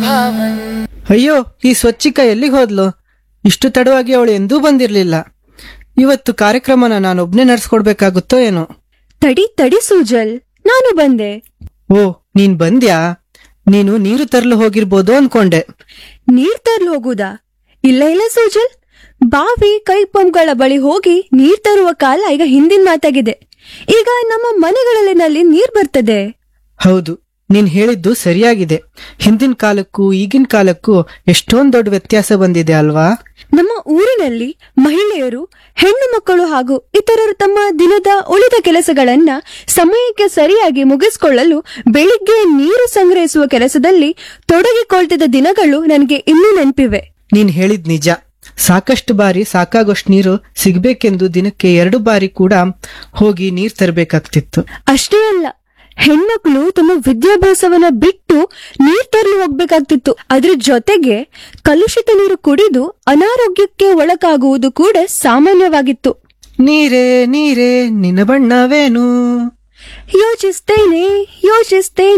ಅಯ್ಯೋ ಈ ಸ್ವಚ್ಛಿಕ ಎಲ್ಲಿಗೆ ಹೋದ್ಲು ಇಷ್ಟು ತಡವಾಗಿ ಅವಳು ಎಂದೂ ಬಂದಿರಲಿಲ್ಲ ಇವತ್ತು ಕಾರ್ಯಕ್ರಮನ ನಾನೊಬ್ನೇ ನಡ್ಸ್ಕೊಡ್ಬೇಕಾಗುತ್ತೋ ಏನೋ ತಡಿ ತಡಿ ಸೂಜಲ್ ನಾನು ಬಂದೆ ಓ ನೀನ್ ಬಂದ್ಯಾ ನೀನು ನೀರು ತರಲು ಹೋಗಿರ್ಬೋದು ಅನ್ಕೊಂಡೆ ನೀರ್ ತರ್ಲು ಹೋಗುದಾ ಇಲ್ಲ ಇಲ್ಲ ಸೂಜಲ್ ಬಾವಿ ಕೈ ಪಂಪ್ಗಳ ಬಳಿ ಹೋಗಿ ನೀರ್ ತರುವ ಕಾಲ ಈಗ ಹಿಂದಿನ ಮಾತಾಗಿದೆ ಈಗ ನಮ್ಮ ಮನೆಗಳಲ್ಲಿನಲ್ಲಿ ನೀರ್ ಬರ್ತದೆ ಹೌದು ನೀನ್ ಹೇಳಿದ್ದು ಸರಿಯಾಗಿದೆ ಹಿಂದಿನ ಕಾಲಕ್ಕೂ ಈಗಿನ ಕಾಲಕ್ಕೂ ಎಷ್ಟೊಂದ್ ದೊಡ್ಡ ವ್ಯತ್ಯಾಸ ಬಂದಿದೆ ಅಲ್ವಾ ನಮ್ಮ ಊರಿನಲ್ಲಿ ಮಹಿಳೆಯರು ಹೆಣ್ಣು ಮಕ್ಕಳು ಹಾಗೂ ಇತರರು ತಮ್ಮ ದಿನದ ಉಳಿದ ಕೆಲಸಗಳನ್ನ ಸಮಯಕ್ಕೆ ಸರಿಯಾಗಿ ಮುಗಿಸಿಕೊಳ್ಳಲು ಬೆಳಿಗ್ಗೆ ನೀರು ಸಂಗ್ರಹಿಸುವ ಕೆಲಸದಲ್ಲಿ ತೊಡಗಿಕೊಳ್ತಿದ್ದ ದಿನಗಳು ನನಗೆ ಇನ್ನೂ ನೆನಪಿವೆ ನೀನ್ ಹೇಳಿದ್ ನಿಜ ಸಾಕಷ್ಟು ಬಾರಿ ಸಾಕಾಗೋಷ್ಟು ನೀರು ಸಿಗ್ಬೇಕೆಂದು ದಿನಕ್ಕೆ ಎರಡು ಬಾರಿ ಕೂಡ ಹೋಗಿ ನೀರ್ ತರಬೇಕಾಗ್ತಿತ್ತು ಅಷ್ಟೇ ಅಲ್ಲ ಹೆಣ್ಮಕ್ಳು ತಮ್ಮ ವಿದ್ಯಾಭ್ಯಾಸವನ್ನ ಬಿಟ್ಟು ನೀರ್ ತರಲು ಹೋಗ್ಬೇಕಾಗ್ತಿತ್ತು ಅದ್ರ ಜೊತೆಗೆ ಕಲುಷಿತ ನೀರು ಕುಡಿದು ಅನಾರೋಗ್ಯಕ್ಕೆ ಒಳಗಾಗುವುದು ಕೂಡ ಸಾಮಾನ್ಯವಾಗಿತ್ತು ನೀರೇ ನೀರೇ ನಿನ್ನ ಬಣ್ಣವೇನು ಯೋಚಿಸ್ತೇನೆ ಯೋಚಿಸ್ತೇನೆ